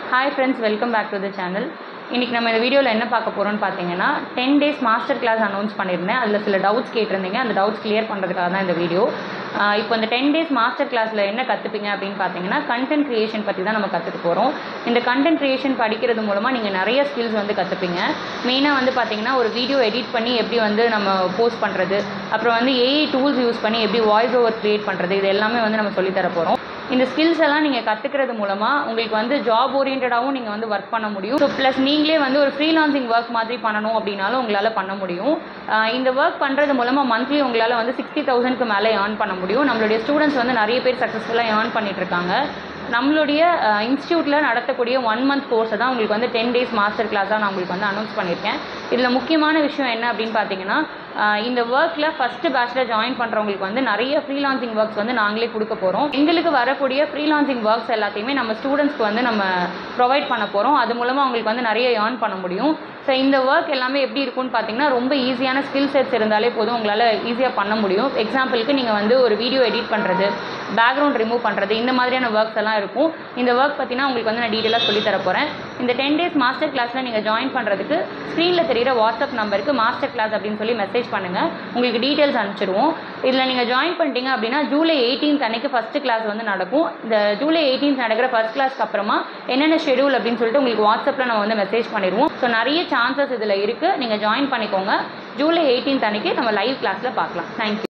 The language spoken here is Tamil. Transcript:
hi friends welcome back to the channel இன்றைக்கி நம்ம இந்த வீடியோவில் என்ன பார்க்க போகிறோம்னு பார்த்தீங்கன்னா ten days master class announce பண்ணியிருந்தேன் அதில் சில டவுட்ஸ் கேட்டிருந்தீங்க அந்த டவுட்ஸ் கிளியர் பண்ணுறதுக்காக தான் இந்த வீடியோ இப்போ இந்த டென் டேஸ் மாஸ்டர் கிளாஸில் என்ன கற்றுப்பீங்க அப்படின்னு பார்த்தீங்கன்னா கண்டென்ட் க்ரியேஷன் பற்றி தான் நம்ம கற்றுக்க போகிறோம் இந்த கண்டென்ட் க்ரியேஷன் படிக்கிறது மூலமாக நீங்கள் நிறைய ஸ்கில்ஸ் வந்து கற்றுப்பீங்க மெயினாக வந்து பார்த்தீங்கன்னா ஒரு வீடியோ எடிட் பண்ணி எப்படி வந்து நம்ம போஸ்ட் பண்ணுறது அப்புறம் வந்து ஏஐ டூல்ஸ் யூஸ் பண்ணி எப்படி வாய்ஸ் ஓவர் க்ரியேட் பண்ணுறது இது எல்லாமே வந்து நம்ம சொல்லித்தர போகிறோம் இந்த ஸ்கில்ஸ் எல்லாம் நீங்கள் கற்றுக்கிறது மூலமாக உங்களுக்கு வந்து ஜாப் ஓரியன்டாகவும் நீங்கள் வந்து ஒர்க் பண்ண முடியும் ஸோ ப்ளஸ் நீங்களே வந்து ஒரு ஃப்ரீலான்சிங் ஒர்க் மாதிரி பண்ணணும் அப்படின்னாலும் உங்களால் பண்ண முடியும் ஆஹ் இந்த ஒர்க் பண்ணுறது மூலமாக மந்த்லி உங்களால் வந்து சிக்ஸ்டி தௌசண்ட்க்கு மேலே ஏர்ன் பண்ண முடியும் நம்மளுடைய ஸ்டூடெண்ட்ஸ் வந்து நிறைய பேர் சக்ஸஸ்ஃபுல்லாக ஏர்ன் பண்ணிட்டு இருக்காங்க நம்மளுடைய இன்ஸ்டியூட்டில் நடத்தக்கூடிய ஒன் மந்த் கோர்ஸை தான் உங்களுக்கு வந்து டென் டேஸ் மாஸ்டர் கிளாஸாக நான் உங்களுக்கு வந்து அனௌன்ஸ் பண்ணியிருக்கேன் இதில் முக்கியமான விஷயம் என்ன அப்படின்னு பார்த்தீங்கன்னா ஆஹ் இந்த ஒர்க்கில் ஃபஸ்ட்டு பேட்சில் ஜாயின் பண்ணுறவங்களுக்கு வந்து நிறைய ஃப்ரீலான்சிங் ஒர்க்ஸ் வந்து நாங்களே கொடுக்க போகிறோம் எங்களுக்கு வரக்கூடிய ஃப்ரீலான்சிங் ஒர்க்ஸ் எல்லாத்தையுமே நம்ம ஸ்டூடெண்ட்ஸ்க்கு வந்து நம்ம ப்ரொவைட் பண்ண போகிறோம் அது மூலமாக அவங்களுக்கு வந்து நிறைய ஏர்ன் பண்ண முடியும் ஸோ இந்த ஒர்க் எல்லாமே எப்படி இருக்கும்னு பார்த்தீங்கன்னா ரொம்ப ஈஸியான ஸ்கில் செட்ஸ் இருந்தாலே போதும் உங்களால் ஈஸியாக பண்ண முடியும் எக்ஸாம்பிளுக்கு நீங்கள் வந்து ஒரு வீடியோ எடிட் பண்ணுறது பேக்ரவுண்ட் ரிமூவ் பண்ணுறது இந்த மாதிரியான ஒர்க்ஸ் எல்லாம் இருக்கும் இந்த ஒர்க் பற்றினா உங்களுக்கு வந்து நான் டீட்டெயிலாக சொல்லித் தர போகிறேன் இந்த டென் டேஸ் மாஸ்டர் கிளாஸில் நீங்கள் ஜாயின் பண்ணுறதுக்கு ஸ்க்ரீனில் தெரியிற வாட்ஸ்அப் நம்பருக்கு மாஸ்டர் கிளாஸ் அப்படின்னு சொல்லி மெசேஜ் பண்ணுங்கள் உங்களுக்கு டீட்டெயில்ஸ் அனுப்பிச்சிடுவோம் இதில் நீங்கள் ஜாயின் பண்ணிட்டீங்க அப்படின்னா ஜூலை எயிட்டீன்த் அன்னைக்கு ஃபஸ்ட்டு கிளாஸ் வந்து நடக்கும் இந்த ஜூலை எயிட்டீன்த் நடக்கிற ஃபஸ்ட் கிளாஸ்க்கு அப்புறமா என்னென்ன ஷெடியூல் அப்படின்னு சொல்லிட்டு உங்களுக்கு வாட்ஸ்அப்பில் நம்ம வந்து மெசேஜ் பண்ணிடுவோம் ஸோ நிறைய சான்சஸ் இதில் இருக்குது நீங்கள் ஜாயின் பண்ணிக்கோங்க ஜூலை எயிட்டீன்த் அன்னைக்கு நம்ம லைவ் கிளாஸில் பார்க்கலாம் தேங்க்யூ